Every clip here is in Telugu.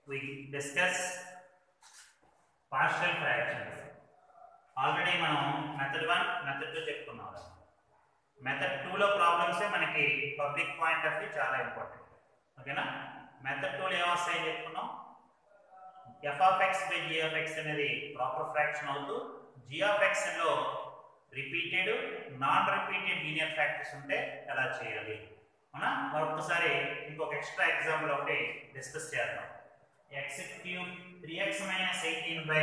we discuss partial fractions. Already మనం మెథడ్ వన్ మెథడ్ టూ చెప్పుకున్నాం మెథడ్ టూలో ప్రాబ్లమ్సే మనకి పబ్లిక్ పాయింట్ ఆఫ్ వ్యూ చాలా ఇంపార్టెంట్ ఓకేనా మెథడ్ టూలో ఏమొస్తాయని చెప్పుకున్నాం F of X by G of X అనేది ప్రాపర్ ఫ్రాక్షన్ అవుతూ జీ ఆఫ్ ఎక్స్లో repeated non repeated linear factors ఉంటే ఎలా చేయాలి అవునా మరొకసారి ఇంకొక ఎక్స్ట్రా ఎగ్జాంపుల్ ఒకటి డిస్కస్ చేద్దాం X cube three X minus eighteen by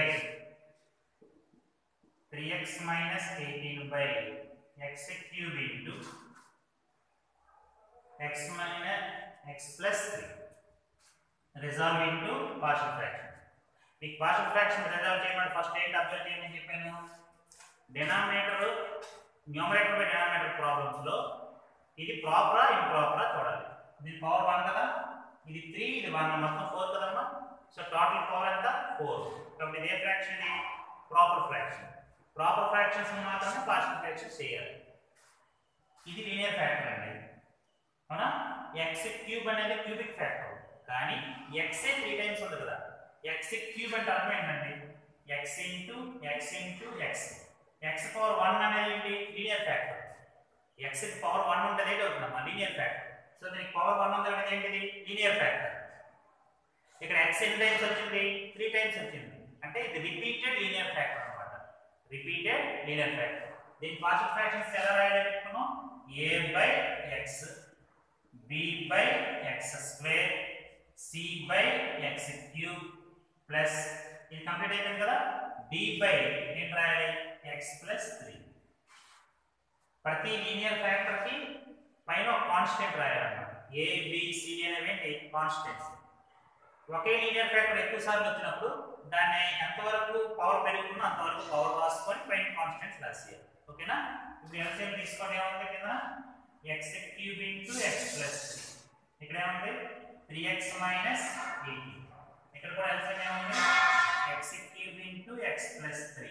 three X minus eighteen by X cube into X minus X plus three resolve into partial fraction మీకు పార్షల్ ఫ్రాక్షన్ రిజాల్వ్ చేయమని ఫస్ట్ ఏంటి అబ్జర్వ్ చేయమని చెప్పాను డినామినేటర్ న్యూమరేటర్ బై డినామినేటర్ ప్రాబ్లమ్స్లో ఇది ప్రాపరా ఇంప్రాపరా చూడాలి ఇది పవర్ వన్ కదా ఇది త్రీ ఇది వన్ మొత్తం ఫోర్ కదమ్మా సో టోటల్ పవర్ ఎంత ఫోర్ కాబట్టి ఇది ఏ ఫ్రాక్షన్ ఇది ప్రాపర్ ఫ్రాక్షన్ ప్రాపర్ ఫ్రాక్షన్స్ మాత్రమే పార్షల్ ఫ్రాక్షన్స్ చేయాలి ఇది లీనియర్ ఫ్యాక్టర్ అండి అవునా ఎక్స్ క్యూబ్ అనేది క్యూబిక్ ఫ్యాక్టర్ కానీ ఎక్సే త్రీ టైమ్స్ ఉంది కదా ఎక్స్ క్యూబ్ అంటే అర్థం ఏంటండి X into X into X X power one అనేది ఏంటి linear factor X power one ఉంటుంది ఏంటి అవుతుందమ్మా లీనియర్ ఫ్యాక్టర్ సో దీనికి పవర్ వన్ ఉంది అనేది ఏంటిది లీనియర్ ఫ్యాక్టర్ ఇక్కడ ఎక్స్ ఎన్ని టైమ్స్ వచ్చింది త్రీ టైమ్స్ వచ్చింది అంటే ఇది రిపీటెడ్ లీనియర్ ఫ్యాక్టర్ అనమాట రిపీటెడ్ లీనియర్ ఫ్యాక్టర్ దీని పార్షల్ ఫ్రాక్షన్స్ ఎలా రాయాలి చెప్పుకున్నాం A by X B by X square C by X cube plus ఇది కంప్లీట్ అయిపోయింది కదా డి బై ఏం రాయాలి ఎక్స్ ప్లస్ త్రీ ప్రతి లీనియర్ ఫ్యాక్టర్ కి పైన ఒక కాన్స్టెంట్ రాయాలన్నమాట ఏ బి సి అనేవి ఏంటి కాన్స్టెంట్స్ ఒకే లీనియర్ ఫ్యాక్టర్ ఎక్కువ సార్లు వచ్చినప్పుడు దాన్ని ఎంతవరకు పవర్ పెరుగుతుందో అంతవరకు పవర్ రాసుకొని పైన కాన్స్టెంట్స్ రాసేయాలి ఓకేనా ఇప్పుడు ఎల్సిఎం తీసుకోండి ఏముంది కింద X cube into X plus three ఇక్కడ ఏముంది త్రీ ఎక్స్ మైనస్ ఎయిటీ ఇక్కడ కూడా ఎల్సిఎం ఏముంది X cube into X plus three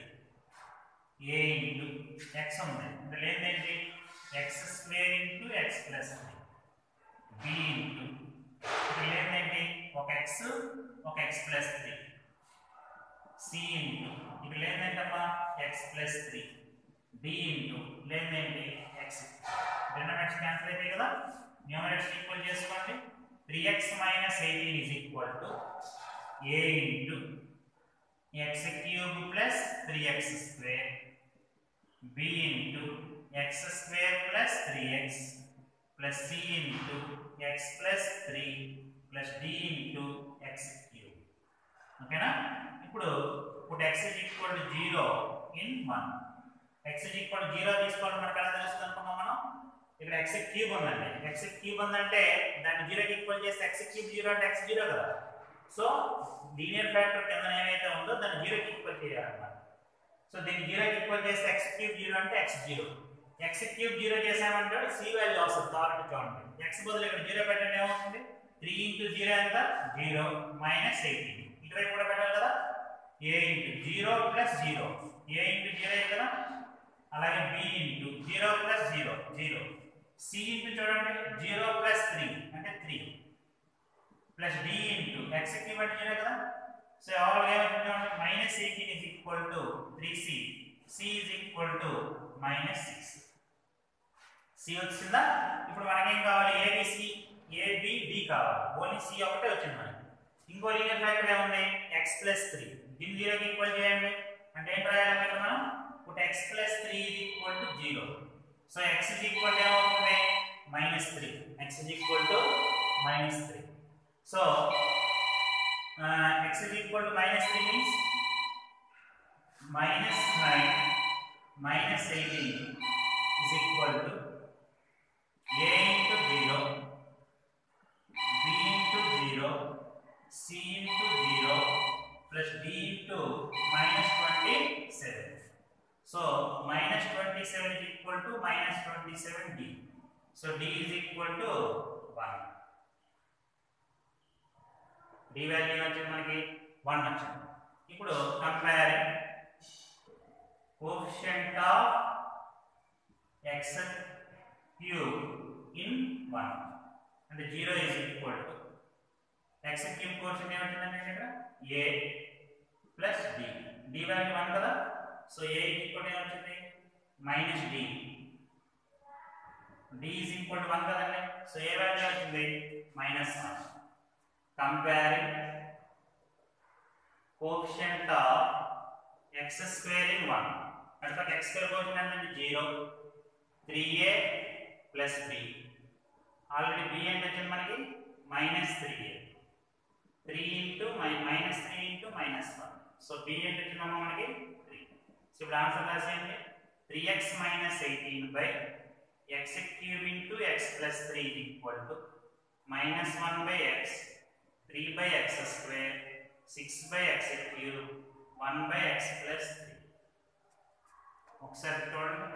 A into X ఉంది ఇక్కడ లేదేంటి X square into X plus three B into ఇక్కడ లేదేంటి ఒక ఎక్స్ ఒక X plus three C into ఇక్కడ లేదేంటమ్మా X plus three D into లేదేంటి ఎక్స్ డినామినేట్స్ క్యాన్సిల్ అయిపోయి కదా న్యూమరేట్స్ ఈక్వల్ చేసుకోండి three X minus eighteen is equal to A into X cube plus three X square B into X square plus three X plus C into X plus three plus D into X cube ఓకేనా ఇప్పుడు ఇప్పుడు X is equal to zero in one X is equal zero తీసుకోవడం మనకు ఎలా తెలుస్తుంది అనుకున్నాం మనం ఇక్కడ ఎక్స్ క్యూబ్ ఉందండి ఎక్స్ క్యూబ్ ఉందంటే దాన్ని జీరోకి ఈక్వల్ చేస్తే ఎక్స్ క్యూబ్ జీరో అంటే ఎక్స్ జీరో కదా సో లీనియర్ ఫ్యాక్టర్ కింద ఏమైతే ఉందో దాన్ని జీరోకి ఈక్వల్ చేయాలన్నమాట సో దీన్ని జీరోకి ఈక్వల్ చేస్తే ఎక్స్ క్యూబ్ జీరో అంటే X zero X cube zero చేసామంటే సి వాల్యూ వస్తుంది కాబట్టి చూడండి ఎక్స్ బదులు ఇక్కడ జీరో పెట్టండి ఏమవుతుంది త్రీ ఇంటూ జీరో ఎంత జీరో మైనస్ ఎయిటీన్ ఇటువైపు కూడా పెట్టాలి కదా A into zero plus zero A into zero కదా అలాగే B into zero plus zero zero C into చూడండి జీరో ప్లస్ త్రీ అంటే three plus D into X cube అంటే జీరో కదా సో ఆల్ ఏమవుతుంది minus eighteen is equal to three C C is equal to minus six C వచ్చిందా ఇప్పుడు మనకేం కావాలి ఏబిసి ఏబి డి కావాలి ఓన్లీ సి ఒకటే వచ్చింది మనకి ఇంకో లీనియర్ ఫ్యాక్టర్ ఏముంది ఎక్స్ ప్లస్ త్రీ దీన్ని జీరోకి ఈక్వల్ చేయండి అంటే ఏం రాయాలి ఇక్కడ మనం ఇప్పుడు ఎక్స్ ప్లస్ త్రీ ఇది equal to zero so X is equal to ఏమవుతుంది minus three X is equal to minus three so X is equal to minus three means minus nine minus eighteen is equal to A into zero B into zero C into zero plus D into minus twenty seven so minus twenty seven is equal to minus twenty seven D so D is equal to one D value వచ్చింది మనకి వన్ వచ్చింది ఇప్పుడు comparing coefficient of X cube in one అంటే zero is equal to X cube coefficient ఏమంటుందండి ఇక్కడ A plus D D value one కదా సో ఏ ఈక్వల్ ఏమొచ్చింది minus D D is equal to one కదండి సో ఏ వాల్యూ వచ్చింది minus one comparing coefficient of X square in one అంటే ఎక్స్ స్క్వేర్ కోఎఫిషియంట్ ఏంటంటే zero three A plus B already B అంటే వచ్చింది మనకి minus three A three into minus three into minus one so B అంటే వచ్చిందమ్మా మనకి త్రీ సో ఇప్పుడు ఆన్సర్ రాసేయండి three X minus eighteen by X cube into X plus three equal to minus one by X three by X square six by X cube one by X plus three ఒకసారి చూడండి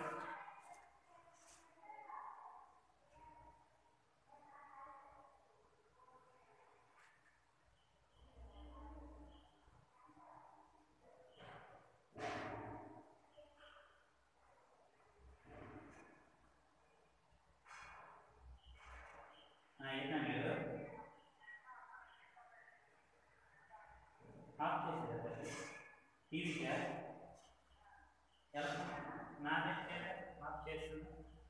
అయినా లేదు ఆఫ్ చేసేదా టీవీ ఎలా నా ఆఫ్ చేస్తుంది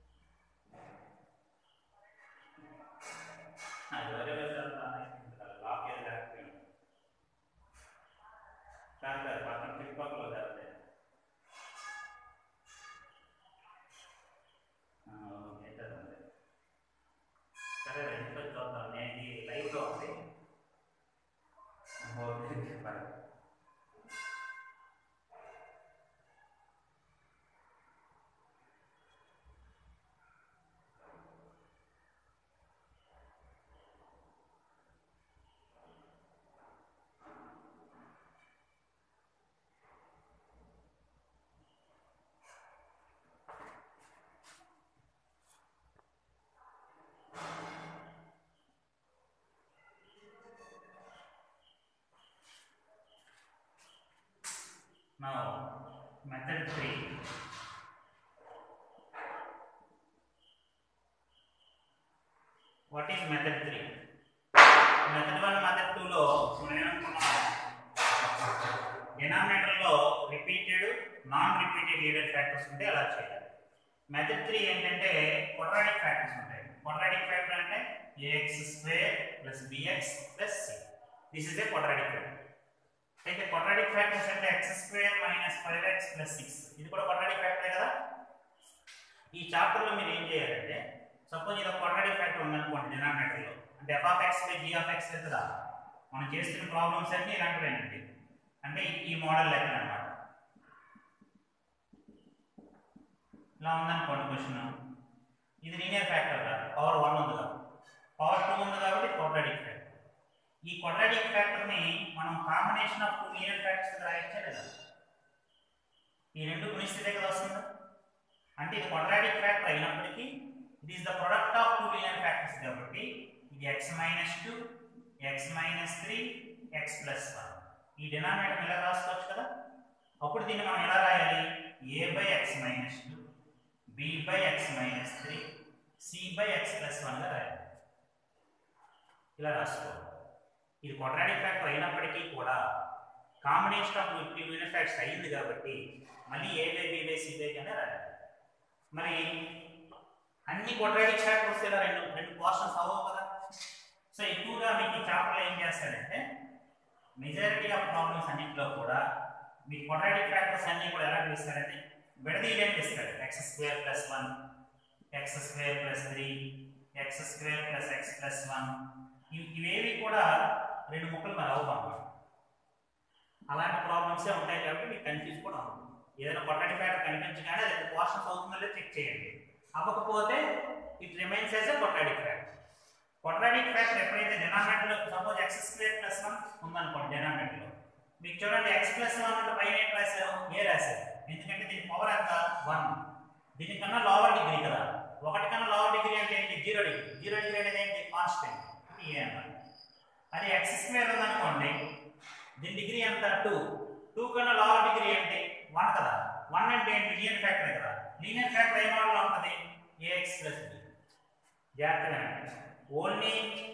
అది వేరే లాక్ ఏది లేకపోయింది కాదు కాదు పక్కన చుట్టుపక్కల జరగలేదు అవుతుంది సరే ఇంట్లో చూద్దాం నేను ఇది లైవ్లో ఉంది ఓకే చెప్పాలి Now, method 3. What is method 3? Method 1, method 2 లో మనం ఏమనుకున్నాం డినామినేటర్లో repeated non repeated linear factors ఉంటే అలా చేయాలి మెథడ్ త్రీ ఏంటంటే క్వాడ్రాటిక్ ఫ్యాక్టర్స్ ఉంటాయి క్వాడ్రాటిక్ ఫ్యాక్టర్ అంటే A X square plus bx plus C this is a quadratic factor అయితే క్వాడ్రాటిక్ ఫ్యాక్టర్స్ అంటే X square minus five X plus six ఇది కూడా క్వాడ్రాటిక్ ఫ్యాక్టరే కదా ఈ చాప్టర్లో మీరు ఏం చేయాలంటే సపోజ్ ఇది ఒక క్వాడ్రాటిక్ ఫ్యాక్టర్ ఉందనుకోండి డినామినేటర్లో అంటే F of X by G of X కదా మనం చేస్తున్న ప్రాబ్లమ్స్ అన్ని ఇలాంటివేనండి అంటే ఈ- ఈ మోడల్ లెక్క అనమాట ఇలా ఉందనుకోండి క్వశ్చన్ ఇది లీనియర్ ఫ్యాక్టర్ కాదు పవర్ వన్ ఉంది కాబట్టి పవర్ టూ ఉంది కాబట్టి క్వాడ్రాటిక్ ఫ్యాక్టర్ ఈ క్వాడ్రాటిక్ ఫ్యాక్టర్ ని మనం combination of two linear factors రాయొచ్చా లేదా ఈ రెండు గుణిస్తే కదా వస్తుందా అంటే ఇది క్వాడ్రాటిక్ ఫ్యాక్టర్ అయినప్పటికీ it is the product of two linear factors కాబట్టి ఇది X minus two X minus three X plus one ఈ డినామినేటర్ ఇలా రాసుకోవచ్చు కదా అప్పుడు దీన్ని మనం ఎలా రాయాలి ఏ by x minus two b by x minus three c by X plus వన్గా రాయాలి ఇలా రాసుకోవాలి ఇది క్వాడ్రాటిక్ ఫ్యాక్టర్ అయినప్పటికీ కూడా combination of two unit factors అయ్యింది కాబట్టి మళ్ళీ a by b by c by కింద రాయాలి మరి అన్ని క్వాడ్రాటిక్ ఫ్యాక్టర్స్ ఇలా రెండు రెండు పోర్షన్స్ అవ్వవు కదా సో ఎక్కువగా మీకు ఈ చాప్టర్లో ఏం చేస్తాడంటే మెజారిటీ ఆఫ్ ప్రాబ్లమ్స్ అన్నింటిలో కూడా మీ క్వాడ్రాటిక్ ఫ్యాక్టర్స్ అన్ని కూడా ఎలా ఇస్తాడంటే విడదీయలేని ఇస్తాడు x square plus one x square plus three X square plus x plus one ఇవేవి కూడా రెండు ముక్కలు మరి అవ్వవు అలాంటి ప్రాబ్లమ్సే ఉంటాయి కాబట్టి మీకు కన్ఫ్యూజ్ కూడా ఉంటుంది ఏదైనా కొట్టడి ఫ్యాక్టర్ కనిపించగానే అది పోర్షన్స్ అవుతుందో చెక్ చేయండి అవ్వకపోతే it remains as a quadratic factor quadratic factor ఎప్పుడైతే డినామినేటర్లో suppose x square plus one ఉందనుకోండి డినామినేటర్లో మీకు చూడండి ఎక్స్ ప్లస్ వన్ అంటే పైన ఏం రాశారు ఏ రాశారు ఎందుకంటే దీని పవర్ ఎంత వన్ దీనికన్నా లోవర్ డిగ్రీ కదా ఒకటి కన్నా లోవర్ డిగ్రీ అంటే ఏంటి జీరో డిగ్రీ జీరో డిగ్రీ అనేది ఏంటి కాన్స్టెంట్ ఏ అన్నమాట అది ఎక్స్ స్క్వేర్ ఉందనుకోండి దీని డిగ్రీ ఎంత టూ టూ కన్నా లోవర్ డిగ్రీ ఏంటి వన్ కదా వన్ అంటే ఏంటి లీనియర్ ఫ్యాక్టర్ కదా లీనియర్ ఫ్యాక్టర్ ఏ మోడల్లో ఉంటుంది ఏఎక్స్ ప్లస్ బి జాగ్రత్తగా ఓన్లీ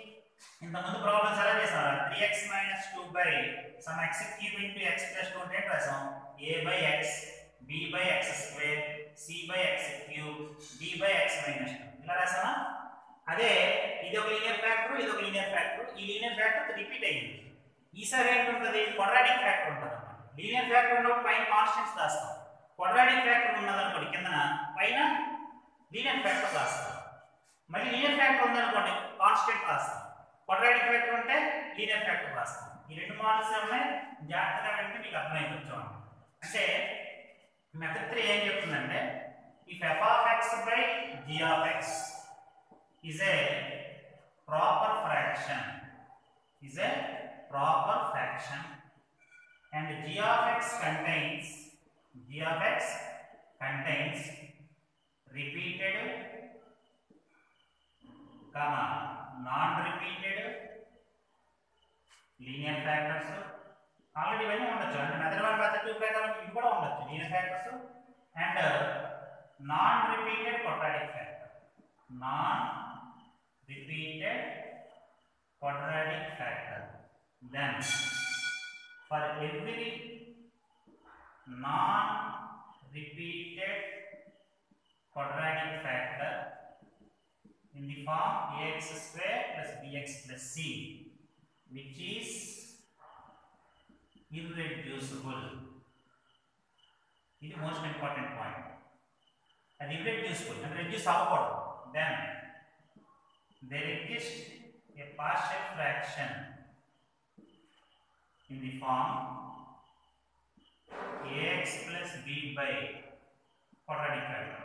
ఇంతకుముందు ప్రాబ్లమ్స్ ఎలా చేసాం three X minus two by some x cube into X plus two అంటే రాసాం a by X B by X square C by X cube d by x minus two ఇలా రాసామా అదే ఇది ఒక లీనియర్ ఫ్యాక్టర్ ఇది ఒక లీనియర్ ఫ్యాక్టర్ ఈ లీనియర్ ఫ్యాక్టర్ రిపీట్ అయ్యింది ఈసారి ఏంటుంటుంది క్వాడ్రాటిక్ ఫ్యాక్టర్ ఉంటుంది లీనియర్ ఫ్యాక్టర్ ఉన్నప్పుడు పైన కాన్స్టెంట్స్ రాస్తాం క్వాడ్రాటిక్ ఫ్యాక్టర్ ఉన్నదనుకోండి కిందన పైన లీనియర్ ఫ్యాక్టర్ రాస్తాం మళ్ళీ లీనియర్ ఫ్యాక్టర్ ఉందనుకోండి కాన్స్టెంట్ రాస్తాం క్వాడ్రాటిక్ ఫ్యాక్టర్ ఉంటే లీనియర్ ఫ్యాక్టర్ రాస్తాం ఈ రెండు మోడల్స్ ఉన్నాయి జాగ్రత్తగా వింటే మీకు అర్థమైపోవచ్చు అంటే మెథడ్ త్రీ ఏం చెప్తుందంటే if f of X by G of x is a proper fraction is a proper fraction and g of x contains g of x contains repeated comma non repeated linear factors already ఇవన్నీ ఉండొచ్చు అంటే మెథడ్ వన్ మెథడ్ టూ ప్రకారం ఇవి కూడా ఉండొచ్చు linear factors and non repeated quadratic factor non repeated quadratic factor then for every non repeated quadratic factor in the form ax square plus bx plus c which is irreducible ఇది మోస్ట్ ఇంపార్టెంట్ పాయింట్ అది irreducible అంటే రెడ్యూస్ అవ్వకూడదు then there exists a partial fraction in the form ax plus b by quadratic factor.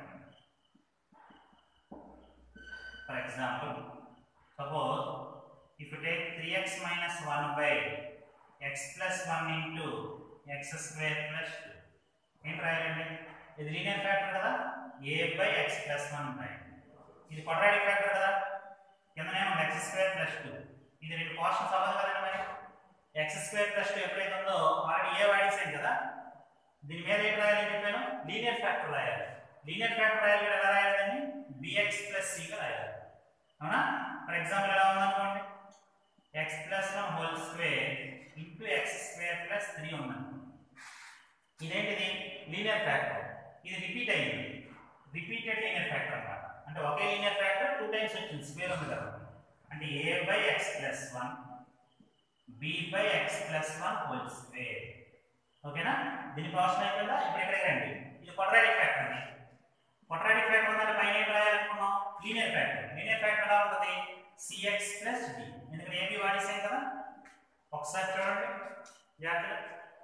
For example, suppose if you take 3x minus 1 by x plus 1 into x square plus 2. ఏంటి రాయాలండి ఇది లీనియర్ ఫ్యాక్టర్ కదా a by X plus one by ఇది క్వాడ్రాటిక్ ఫ్యాక్టర్ కదా కిందనేమో ఎక్స్ స్క్వేర్ ప్లస్ టూ ఇది రెండు పోర్షన్స్ అవ్వదు కదండి మరి ఎక్స్ స్క్వేర్ ప్లస్ టూ ఎప్పుడైతే ఉందో ఆల్రెడీ ఏ వాడేసాం కదా దీని మీద ఏం రాయాలని చెప్పాను లీనియర్ ఫ్యాక్టర్ రాయాలి లీనియర్ ఫ్యాక్టర్ రాయాలి కదా ఎలా రాయాలని బిఎక్స్ ప్లస్ సిగా రాయాలి అవునా ఫర్ ఎగ్జాంపుల్ ఎలా ఉందనుకోండి x plus one whole square into X square plus three ఉందండి ఇదేంటిది లీనియర్ ఫ్యాక్టర్ ఇది రిపీట్ అయ్యింది రిపీటెడ్ లీనియర్ ఫ్యాక్టర్ అన్నమాట అంటే ఒకే లీనియర్ ఫ్యాక్టర్ టూ టైమ్స్ వచ్చింది స్క్వేర్ ఉంది కదా అంటే a by X plus one b by X plus one whole square ఓకేనా దీని ప్రాసెస్ అయిపోయిందా ఇప్పుడు ఎక్కడికి రండి ఇది క్వాడ్రాటిక్ ఫ్యాక్టర్ అండి క్వాడ్రాటిక్ ఫ్యాక్టర్ ఉందంటే పైన ఏం రాయాలనుకున్నాం లీనియర్ ఫ్యాక్టర్ లీనియర్ ఫ్యాక్టర్ ఎలా ఉంటుంది సిఎక్స్ ప్లస్ డి ఎందుకంటే ఏబి వాడేసాం కదా ఒకసారి చూడండి జాగ్రత్త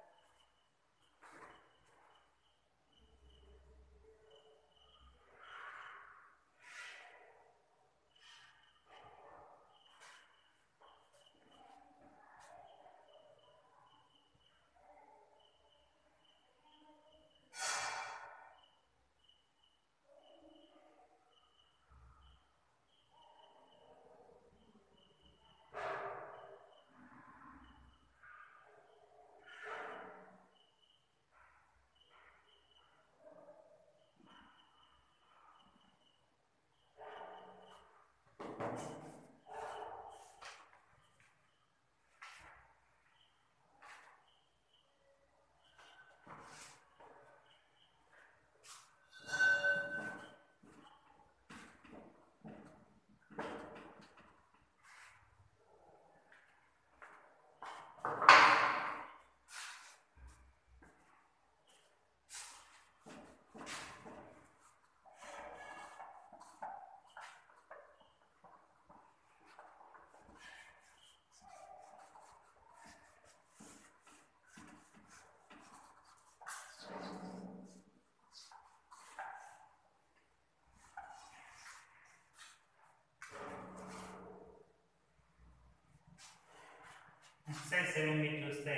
ఎక్సైజ్ సెవెన్ మీరు చూస్తే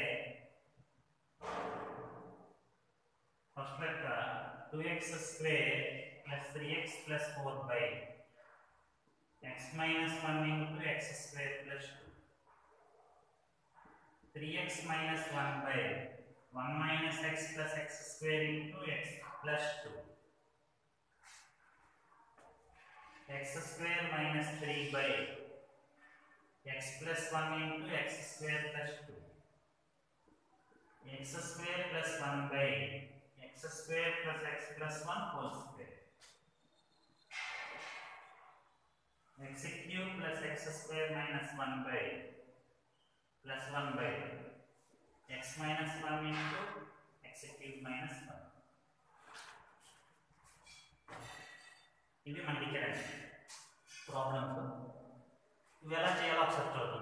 ఫస్ట్ లెక్క two x square plus three X plus four by x minus one into X square plus two three X minus one by one minus X plus x square into X plus two x square minus three by X plus one into X square plus two x square plus one by X square plus x plus one whole square x cube plus x square minus 1 by plus 1 by x minus 1 into x cube minus 1 ఇవి మనకి ఇక్కడ ప్రాబ్లమ్స్ ఇవి ఎలా చేయాలో ఒకసారి చూద్దాం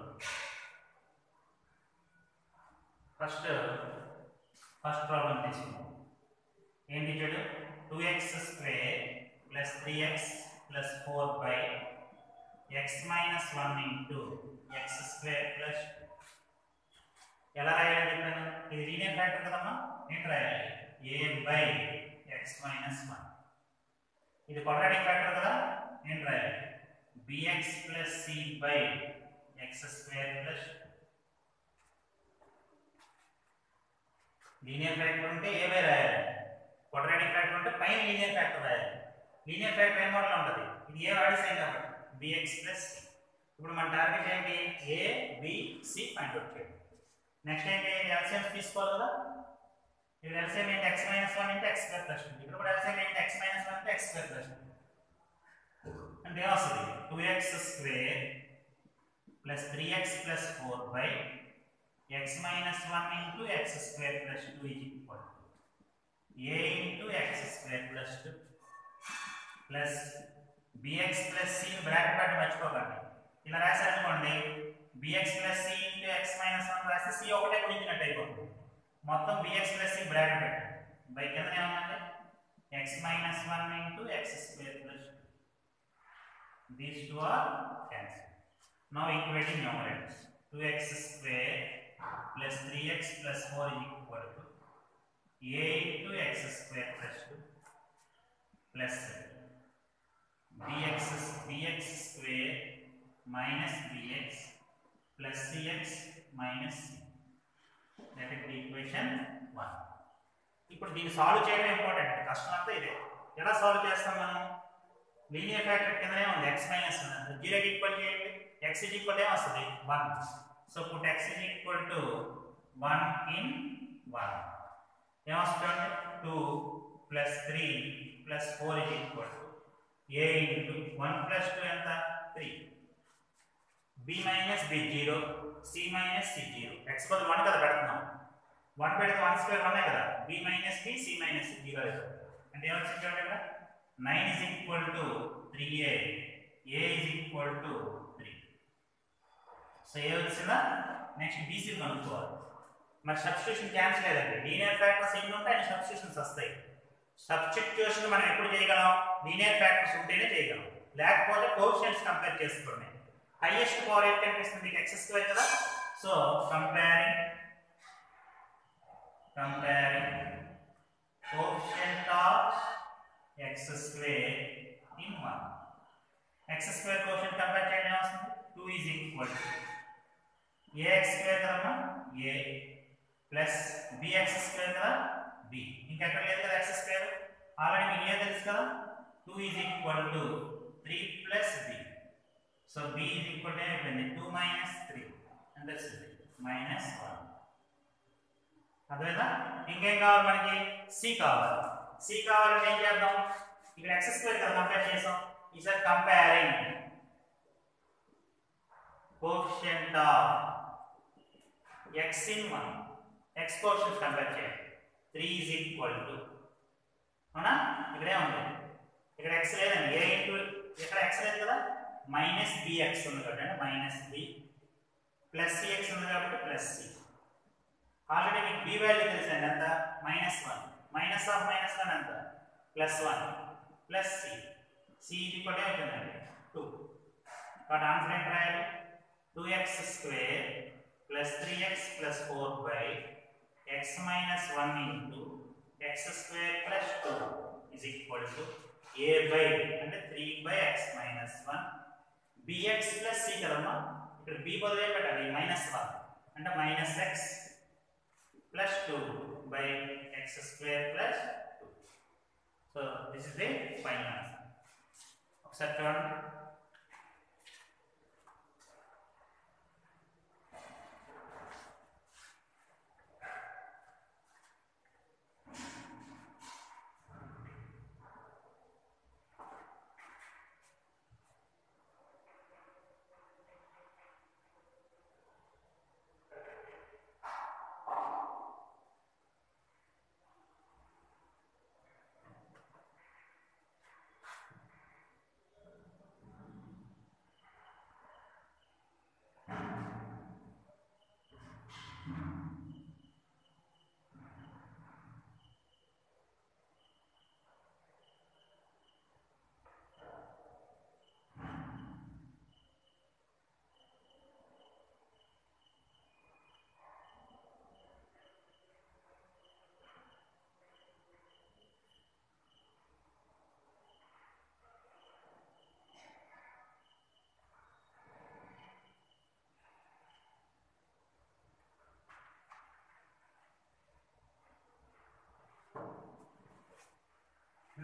ఫస్ట్ ఫస్ట్ ప్రాబ్లం తీసుకుందాం ఏంటి చూడు two x square plus three X plus four by x minus one into X square plus ఎలా రాయాలి చెప్పాను ఇది లీనియర్ ఫ్యాక్టర్ కదమ్మా ఏంటి రాయాలి ఏ బై ఎక్స్ మైనస్ వన్ ఇది క్వాడ్రాటిక్ ఫ్యాక్టర్ కదా ఏంటి రాయాలి b x plus c by X square plus linear factor ఉంటే ఏ బై రాయాలి క్వాడ్రాటిక్ ఫ్యాక్టర్ ఉంటే పైన లీనియర్ ఫ్యాక్టర్ రాయాలి లీనియర్ ఫ్యాక్టర్ ఏ మోడల్ ఉంటుంది ఇది ఏ వాడిసాయి కాబట్టి బిఎక్స్ ప్లస్ ఇప్పుడు మన టార్గెట్ ఏంటి a B c find out చేయండి నెక్స్ట్ ఏంటి ఎల్సిఎం తీసుకోవాలి కదా ఇక్కడ ఎల్సిఎం ఏంటి x minus one into x square plus ఇక్కడ కూడా ఎల్సిఎం ఏంటి ఎక్స్ మైనస్ వన్ అంటే ఎక్స్ స్క్వేర్ ప్లస్ అంటే ఏమొస్తుంది two x square plus three X plus four by x minus one into X square plus two is equal a into X square plus two plus bx plus c bracket పెట్టి మర్చిపోకండి ఇలా రాశారనుకోండి b x plus C into X minus one రాస్తే సి ఒకటే గుణించినట్టు అయిపోతుంది మొత్తం బిఎక్స్ ప్లస్ సి బ్రాకెట్ పెట్టండి బై కింద ఏమన్నా x minus one into X square plus these two are cancel now equating numerators two x square plus three X plus four equal to A into X square plus two plus bx bx square minus bx plus cx minus c that is the equation 1 ఇప్పుడు దీన్ని సాల్వ్ చేయడం ఇంపార్టెంట్ కష్టం అంతా ఇదే ఎలా సాల్వ్ చేస్తాం మనం లీనియర్ ఫ్యాక్టర్ కిందనే ఉంది x minus one zero equal చేయండి x ఇజ్ ఈక్వల్ ఏం వస్తుంది one so put x is equal to one in one ఏమొస్తుంది two plus three plus four is equal to a into 1 plus 2 ఎంత 3 b minus b 0 c minus c 0 x బదులు 1 కదా పెడుతున్నాం 1 పెడితే 1 స్క్వేర్ 1 కదా b minus b c minus c 0 అంటే ఏమొచ్చింది చూడండి ఇక్కడ 9 is equal to 3a a is equal to 3 so a వచ్చిందా నెక్స్ట్ bc కనుక్కోవాలి మరి సబ్స్టిట్యూషన్ క్యాన్సిల్ లేదండి లీనియర్ ఫ్యాక్టర్స్ ఎన్ని ఉంటాయి అన్ని సబ్స్టిట్యూషన్స్ వస్తాయి సబ్స్టిట్యూషన్ మనం ఎప్పుడు చేయగలం లీనియర్ ఫ్యాక్టర్స్ ఉంటేనే చేయగలం లేకపోతే కోషియన్స్ కంపేర్ చేసుకోండి హైయెస్ట్ పవర్ ఏంటి కనిపిస్తుంది మీకు ఎక్స్ స్క్వేర్ కదా so comparing comparing quotient of X square in one x square quotient compare చేయడం ఏమొస్తుంది two is equal to a x square కదమ్మా ఏ ప్లస్ బిఎక్స్ స్క్వేర్ కదా బి ఇంకెక్కడ లేదు కదా ఎక్స్ స్క్వేర్ ఆల్రెడీ మీకు ఏ తెలుసు కదా two is equal to three plus b so b is equal to ఏమైపోయింది టూ మైనస్ త్రీ అని తెలిసింది మైనస్ వన్ అర్థమైందా ఇంకేం కావాలి మనకి సి కావాలి సి కావాలంటే ఏం చేద్దాం ఇక్కడ ఎక్స్ స్క్వేర్ కదా కంపేర్ చేసాం ఈసారి comparing quotient of x in one x quotient compare చేయండి త్రీ ఈజ్ ఈక్వల్ టు అవునా ఇక్కడే ఉంది ఇక్కడ ఎక్స్ లేదండి ఏ ఇంటూ ఇక్కడ ఎక్స్ లేదు కదా మైనస్ బిఎక్స్ ఉంది కాబట్టి మైనస్ బి ప్లస్ సిఎక్స్ ఉంది కాబట్టి ప్లస్ సి ఆల్రెడీ మీకు బి వాల్యూ తెలుసండి ఎంత minus one minus of minus one ఎంత plus one plus c c equal అవుతుందండి టూ కాబట్టి ఆన్సర్ ఏంటి రాయాలి two x square plus three X plus four by x minus one into X square plus two is equal to a by అంటే three by x minus one b x plus c కదమ్మా ఇక్కడ బి బదులు పెట్టాలి మైనస్ వన్ అంటే minus X plus two by X square plus two so this is the final answer ఒకసారి చూడండి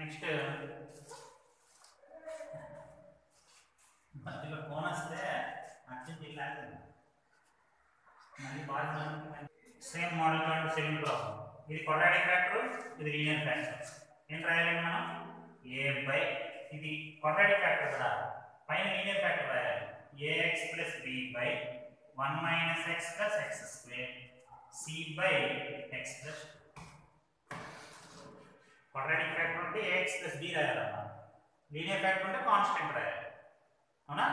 నెక్స్ట్ మధ్యలో ఫోన్ వస్తే అర్జెంట్ ఇల్లాడుతుంది మళ్ళీ బాగా సేమ్ మోడల్ చూడండి సెకండ్ ప్రాబ్లం ఇది క్వాడ్రాటిక్ ఫ్యాక్టర్ ఇది లీనియర్ ఫ్యాక్టర్ ఏం రాయాలి మనం ఏ బై ఇది క్వాడ్రాటిక్ ఫ్యాక్టర్ కదా పైన లీనియర్ ఫ్యాక్టర్ రాయాలి a x plus b by one minus X plus x square C by X plus quadratic factor ఉంటే ఏఎక్స్ ప్లస్ బి రాయాలమ్మా లీనియర్ ఫ్యాక్టర్ ఉంటే కాన్స్టెంట్ రాయాలి అవునా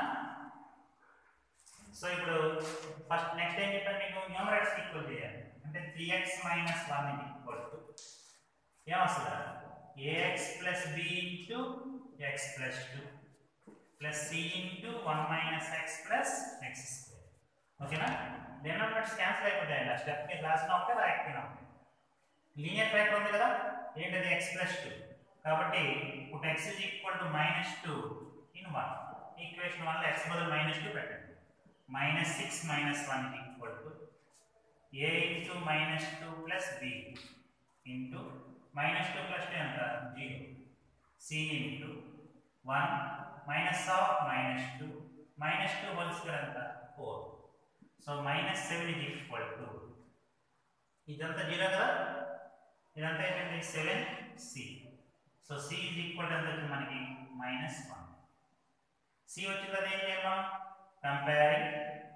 సో ఇప్పుడు ఫస్ట్ నెక్స్ట్ ఏం చెప్పాను మీకు న్యూమరేటర్స్ ఈక్వల్ చేయాలి అంటే three X minus one equal to ఏమొస్తుంది a x plus b into X plus two plus C into one minus X plus x square ఓకేనా డినామినేటర్స్ క్యాన్సిల్ అయిపోతాయండి ఆ స్టెప్ మీరు రాసిన ఒకటే రాయకపోయినా ఒకటే లీనియర్ ఫ్యాక్టర్ ఉంది కదా ఏంటది ఎక్స్ ప్లస్ టూ కాబట్టి ఇప్పుడు x is equal to minus two in one equation వల్ల ఎక్స్ బదులు మైనస్ టూ పెట్టండి minus six minus one equal to A into minus two plus b into minus two plus two ఎంత zero C into one minus of minus two minus two whole square ఎంత four so minus seven is equal to ఇదంతా జీరో కదా ఇదంతా ఏంటంటే seven c so c is equal to ఎంత వచ్చింది మనకి మైనస్ వన్ సి వచ్చింది కదా ఏం చేయాలి మనం comparing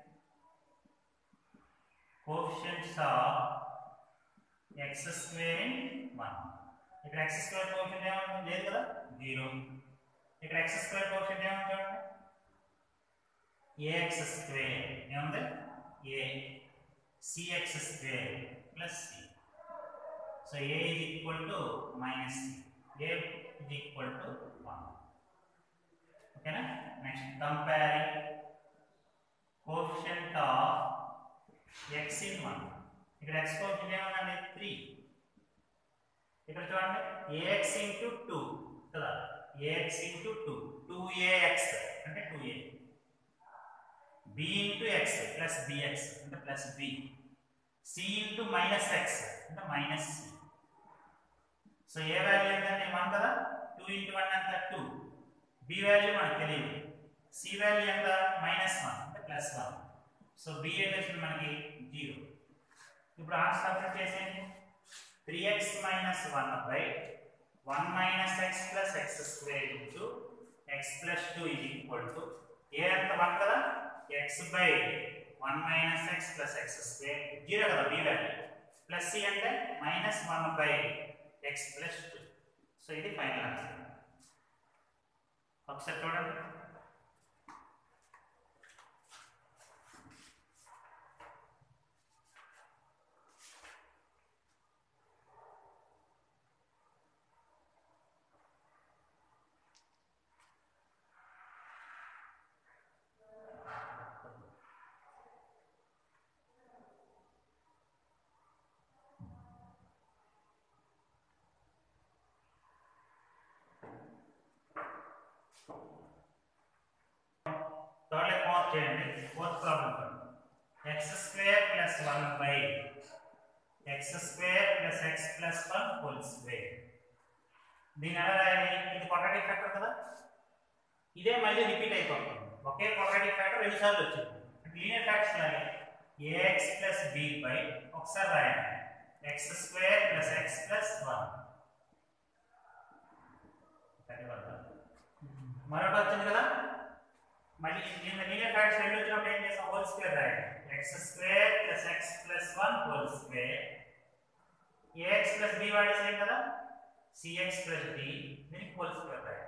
coefficients of X square in one ఇక్కడ ఎక్స్ స్క్వేర్ కోఎఫిషియంట్ ఏముంది లేదు కదా జీరో ఇక్కడ ఎక్స్ స్క్వేర్ కోఎఫిషియంట్ ఏముంది చూడండి ఏఎక్స్ స్క్వేర్ ఏముంది a c x square plus c so a is equal to minus c a is equal to one ఓకేనా next comparing coefficient of x in one ఇక్కడ ఎక్స్ కోఎఫిషియంట్ ఏమన్నా త్రీ ఇక్కడ చూడండి ఏఎక్స్ ఇంటూ టూ కదా a x into two two a x అంటే two a b into X plus b x అంటే plus b c into minus x అంటే మైనస్ సి సో ఏ వాల్యూ ఏంటంటే వన్ కదా టూ ఇంటూ వన్ ఎంత టూ బి వాల్యూ మనకు తెలియదు సి వాల్యూ ఎంత మైనస్ వన్ అంటే ప్లస్ వన్ సో బి ఏంటంటే మనకి జీరో ఇప్పుడు ఆన్సర్ సబ్స్టిట్యూట్ చేసేయండి three X minus one by one minus X plus x square into X plus two ఇది ఈక్వల్ టు ఏ ఎంత వన్ కదా x by one minus X plus x square zero కదా బి వాల్యూ ప్లస్ సి అంటే minus one by X plus two so ఇది ఫైనల్ ఆన్సర్ ఒకసారి చూడండి థర్డ్ ఫోర్త్ చేయండి ఫోర్త్ ప్రాబ్లం చూడండి x square plus one by X square plus x plus one whole square దీని ఎలా రాయాలి ఇది క్వాడ్రాటిక్ ఫ్యాక్టర్ కదా ఇదే మళ్ళీ రిపీట్ అయిపోతుంది ఒకే క్వాడ్రాటిక్ ఫ్యాక్టర్ రెండు సార్లు వచ్చింది లీనియర్ ఫ్యాక్టర్స్ లాగే ఏఎక్స్ ప్లస్ బి బై ఒకసారి రాయండి x square plus x plus one మరొకటి వచ్చింది కదా మళ్ళీ నేను లీనియర్ ఫ్యాక్టర్స్ రెండు వచ్చినప్పుడు ఏం చేస్తాం హోల్ స్క్వేర్ రాయండి x square plus x plus one whole square a x plus b వాడి సేమ్ కదా సిఎక్స్ ప్లస్ డి దీనికి హోల్ స్క్వేర్ రాయండి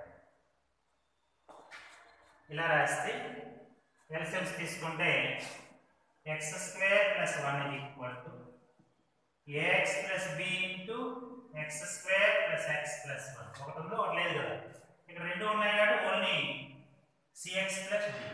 ఇలా రాస్తే ఎల్సిఎమ్స్ తీసుకుంటే x square plus one is equal to a x plus b into X square plus x plus one ఒకటి ఉందో ఒకటి లేదు కదా ఇక్కడ రెండు ఉన్నాయి కాబట్టి ఓన్లీ సిఎక్స్ ప్లస్ డి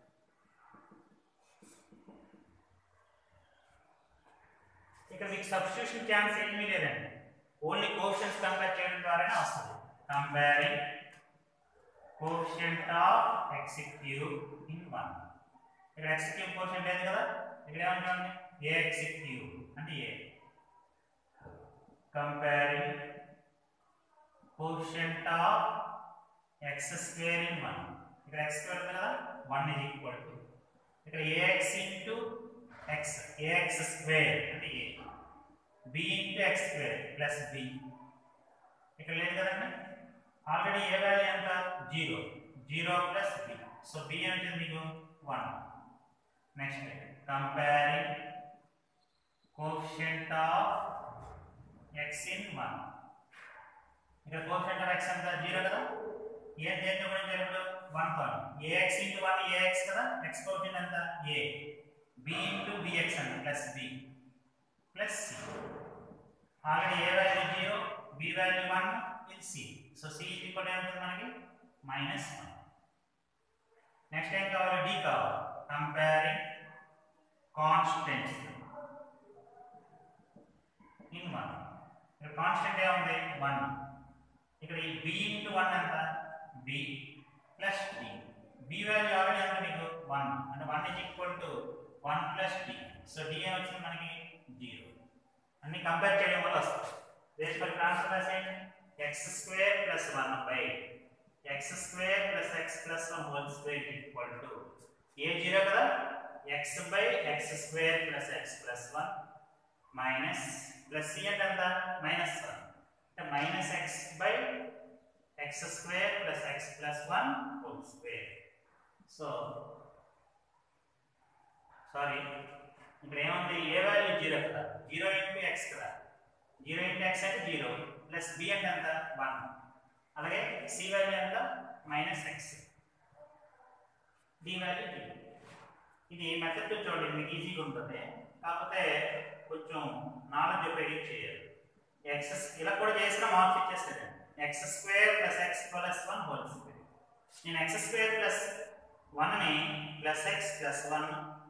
ఇక్కడ మీకు సబ్స్టిట్యూషన్ ఛాన్స్ ఏమీ లేదండి ఓన్లీ కోషన్స్ కంపేర్ చేయడం ద్వారానే వస్తుంది comparing quotient of X cube in one ఇక్కడ ఎక్స్ క్యూబ్ కోషంట్ లేదు కదా ఇక్కడ ఏమంటుంది ఏ ఎక్స్ క్యూబ్ అంటే a comparing quotient of X square in one ఇక్కడ ఎక్స్ స్క్వేర్ ఉంది కదా వన్ ఇజ్ ఈక్వల్ టు ఇక్కడ a x into x a x square అంటే a b into X square plus b ఇక్కడ లేదు కదండి ఆల్రెడీ ఏ వాల్యూ ఎంత zero zero plus b so B అంటే మీకు one next comparing quotient of x in one ఇక్కడ కోషంట్ ఆఫ్ ఎక్స్ ఎంత జీరో కదా ఏ దేంతో గురించి ఇప్పుడు వన్ తో ఏఎక్స్ ఇంటూ వన్ ఏఎక్స్ కదా ఎక్స్ కోషంట్ ఎంత ఏ బి ఇంటూ బిఎక్స్ అంట plus b plus c already a value zero b value one ఇది సి సో సి ఇది కూడా ఏమవుతుంది మనకి మైనస్ వన్ నెక్స్ట్ ఏం కావాలి డి కావాలి కంపేరింగ్ కాన్స్టెంట్స్ ఇన్ వన్ ఇక్కడ కాన్స్టెంట్ ఏముంది వన్ ఇక్కడ ఈ బి ఇంటూ వన్ ఎంత b plus d b value already ఎంత మీకు వన్ అంటే one is equal to one plus d so d ఏమొచ్చింది మనకి జీరో అన్ని కంపేర్ చేయడం వల్ల వస్తుంది దేశ ఫర్ ట్రాన్స్ఫర్ ఏంటి x square plus one by X square plus x plus one whole square equal to a zero కదా x by X square plus x plus one minus plus c అంటే ఎంత మైనస్ వన్ అంటే minus x by X square plus x plus one whole square so sorry ఇక్కడ ఏముంది ఏ వాల్యూ జీరో కదా జీరో ఇంటూ ఎక్స్ కదా జీరో ఇంటూ ఎక్స్ అంటే జీరో ప్లస్ బి అంటే ఎంత వన్ అలాగే సి వాల్యూ ఎంత minus x d value zero ఇది మెథడ్ చూడండి మీకు ఈజీగా ఉంటుంది కాకపోతే కొంచెం నాలెడ్జ్ ఉపయోగించి చేయాలి ఎక్స్ ఇలా కూడా చేసినా మార్క్స్ ఇచ్చేస్తాడు x square plus x plus one whole square నేను ఎక్స్ స్క్వేర్ ప్లస్ వన్ని plus x plus one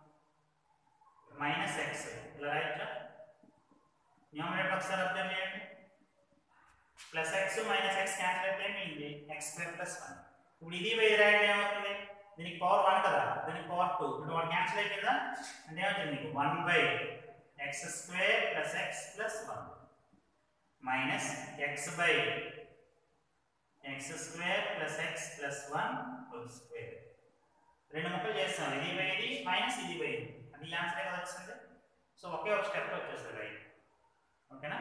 minus x ఇలా రాయొచ్చా న్యూమరేటర్ ఒకసారి అబ్జర్వ్ చేయండి plus x minus x cancel అయితే మిగిలింది ఎక్స్ స్క్వేర్ ప్లస్ వన్ ఇప్పుడు ఇది వెయ్యి రాయడం ఏమవుతుంది దీనికి పవర్ వన్ కదా దీనికి పవర్ టూ ఇప్పుడు వన్ క్యాన్సిల్ అయిపోయిందా అంటే ఏమవుతుంది మీకు one by X square plus x plus one minus x by X square plus x plus one whole square రెండు ముక్కలు చేస్తాం ఇది బై ఇది మైనస్ ఇది బై ఇది అది ఈ ఆన్సర్ కదా వచ్చింది సో ఒకే ఒక స్టెప్ వచ్చేస్తుంది రైట్ ఓకేనా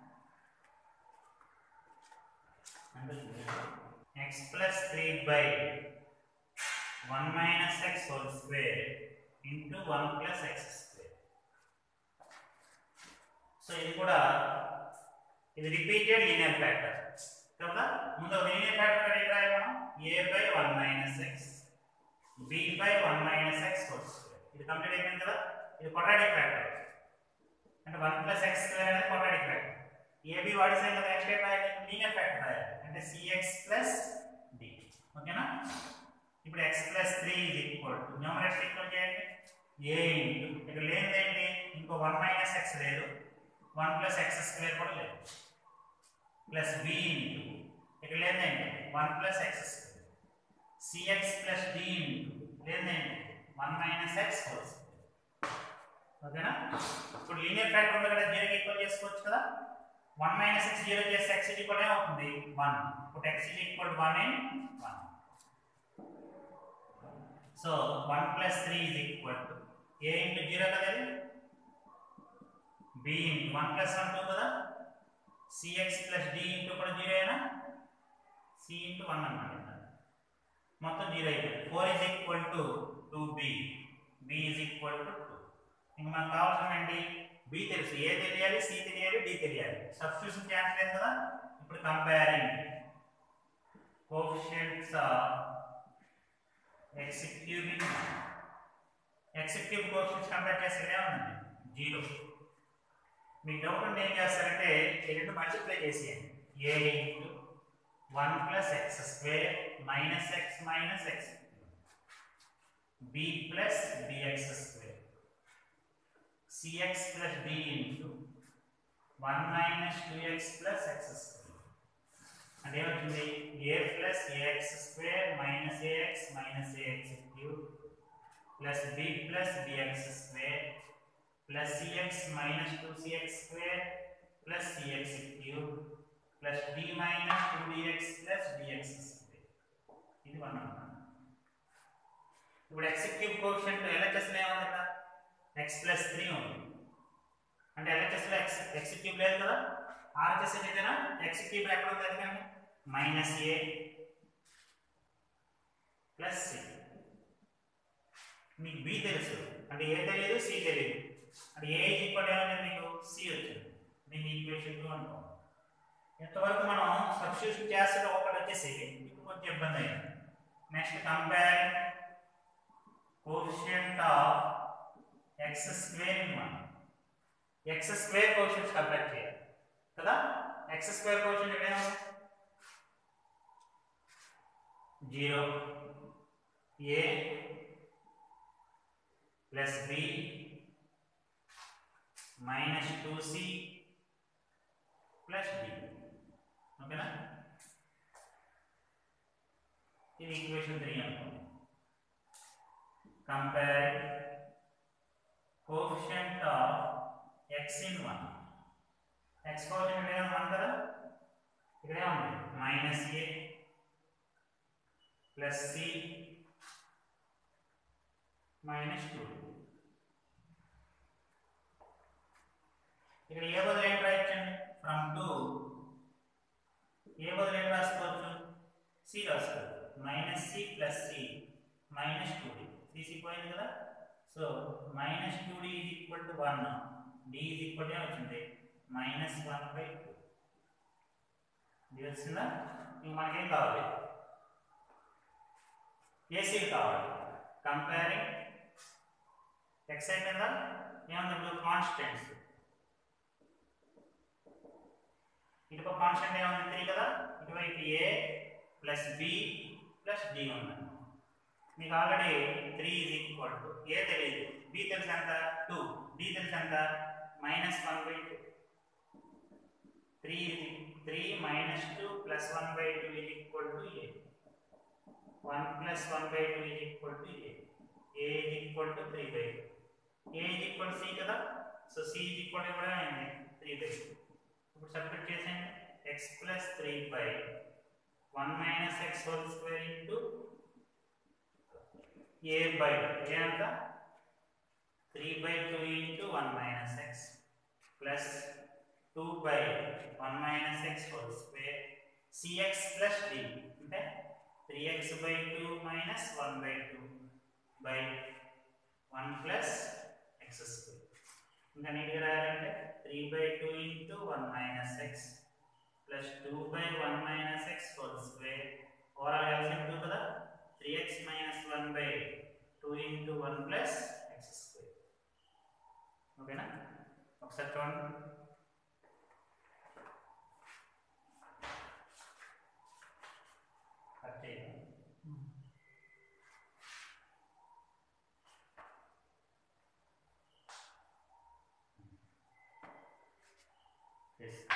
x plus three by one minus x whole square into one plus x square so ఇది కూడా ఇది రిపీటెడ్ లీనియర్ ఫ్యాక్టర్ కదా ముందు లీనియర్ ఫ్యాక్టర్ ఎక్కడ రాయాలి మనం a by one minus x B by one minus x whole square ఇది కంప్లీట్ అయిపోయింది కదా ఇది క్వాడ్రాటిక్ ఫ్యాక్టర్ అంటే వన్ ప్లస్ ఎక్స్ స్క్వేర్ అనేది క్వాడ్రాటిక్ ఫ్యాక్టర్ ఏబి వాడి సైన్ కదా ఎక్స్ రాయాలి లీనియర్ ఫ్యాక్టర్ రాయాలి అంటే సిఎక్స్ ప్లస్ డి ఓకేనా ఇప్పుడు ఎక్స్ ప్లస్ త్రీ ఇది ఈక్వల్ టు న్యూమరేటర్ ఈక్వల్ చేయండి ఏ ఇంటూ ఇక్కడ లేనిది ఏంటి ఇంకో వన్ మైనస్ ఎక్స్ లేదు వన్ ప్లస్ ఎక్స్ స్క్వేర్ కూడా లేదు ప్లస్ బి ఇంటూ ఇక్కడ లేదండి one plus x square c x plus D into లేదండి one minus x whole square ఓకేనా ఇప్పుడు లీనియర్ ఫ్యాక్టర్ ఉంది కదా జీరోకి ఈక్వల్ చేసుకోవచ్చు కదా వన్ మైనస్ ఎక్స్ జీరో చేస్తే ఎక్స్ ఈక్వల్ ఏమవుతుంది వన్ ఇప్పుడు x equal one in one so one plus three is equal to A into zero కదా ఇది b into one plus one two కదా సిఎక్స్ ప్లస్ డి ఇంటూ కూడా జీరో అయినా సి ఇంటూ వన్ అన్నమాట మొత్తం జీరో అయిపోయింది four is equal to two b b is equal to two ఇంకా మనకు కావాల్సిన ఏంటి బి తెలుసు ఏ తెలియాలి సి తెలియాలి డి తెలియాలి సబ్స్టిట్యూషన్ క్యాన్సిల్ అయింది కదా ఇప్పుడు comparing coefficients of x cubic x cube coefficients compare చేస్తే ఏముందండి జీరో మీకు డౌట్ ఉంటే ఏం చేస్తారంటే ఈ రెండు మల్టిప్లై చేసేయండి a into one plus x square minus x minus x b plus b x square c x plus D into one minus two x plus x square అంటే ఏమవుతుంది a plus a x square minus a x minus a x cube plus b plus b x square plus c x minus two c x square plus c x cube plus d minus two d x plus d x వస్తుంది ఇది వన్ అన్నమాట ఇప్పుడు ఎక్స్ క్యూబ్ కోషంట్ ఎల్హెచ్ఎస్ లో ఏముంది ఇక్కడ ఎక్స్ ప్లస్ త్రీ ఉంది అంటే ఎల్హెచ్ఎస్ లో ఎక్స్ ఎక్స్ క్యూబ్ లేదు కదా ఆర్హెచ్ఎస్ ఏదైనా ఎక్స్ క్యూబ్ ఎక్కడ ఉంది ఎందుకంటే మైనస్ ఏ ప్లస్ సి మీకు బి తెలుసు అంటే ఏ తెలియదు సి తెలియదు అంటే ఏ ఈక్వల్ ఏమైంది మీకు సి వచ్చింది దీన్ని ఈక్వేషన్ టూ అనుకో ఇంతవరకు మనం సబ్స్టిట్యూషన్ చేస్తే ఒకటి వచ్చేసి ఇప్పుడు కొంచెం ఇబ్బంది అయింది next compare quotient of X square in one x square quotients compare చేయాలి కదా ఎక్స్ స్క్వేర్ కోషియంట్ ఎక్కడేమో zero a plus b minus two c plus d ఓకేనా ఇది ఈక్వేషన్ త్రీ అనుకోండి compare coefficient of x in one x coefficient ఏమైనా వన్ కదా ఇక్కడే ఉంది minus a plus c minus two ఇక్కడ ఏ బదులు ఏం రాయొచ్చండి ఫ్రమ్ టూ ఏ బదులు ఏం రాసుకోవచ్చు సి రాసుకోవచ్చు minus c plus c minus two d c c పోయింది కదా so minus two d is equal to one d is equal to వచ్చింది మైనస్ వన్ బై టూ ఇది వచ్చిందా ఇంక మనకేం కావాలి ఏసీ కావాలి కంపేరింగ్ ఎక్స్ అయిపోయిందా ఏముంది ఇప్పుడు కాన్స్టెంట్స్ ఇటుపక్క కాన్స్టెంట్ ఏముంది త్రీ కదా ఇటువైపు a plus b plus d ఉంది మీకు already three is equal to a తెలియదు బి తెలుసు ఎంత టూ డి తెలుసు ఎంత minus one by two three three minus two plus one by two is equal to a one plus one by two is equal to a a is equal to three by two a is equal c కదా so c is equal to కూడా అయింది త్రీ బై టూ ఇప్పుడు సబ్స్టిట్యూట్ చేసేయండి x plus three by one minus x whole square into a by a అంత three by two into one minus X plus two by one minus x whole square c x plus d అంటే three x by two minus one by two by one plus x square ఇంకా నీట్గా రాయాలంటే three by two into one minus X plus two by one minus x whole square overall కలిసి టూ కదా three X minus one by two into one plus x square ఓకేనా ఒకసారి చూడండి కట్ చేయండి Yes.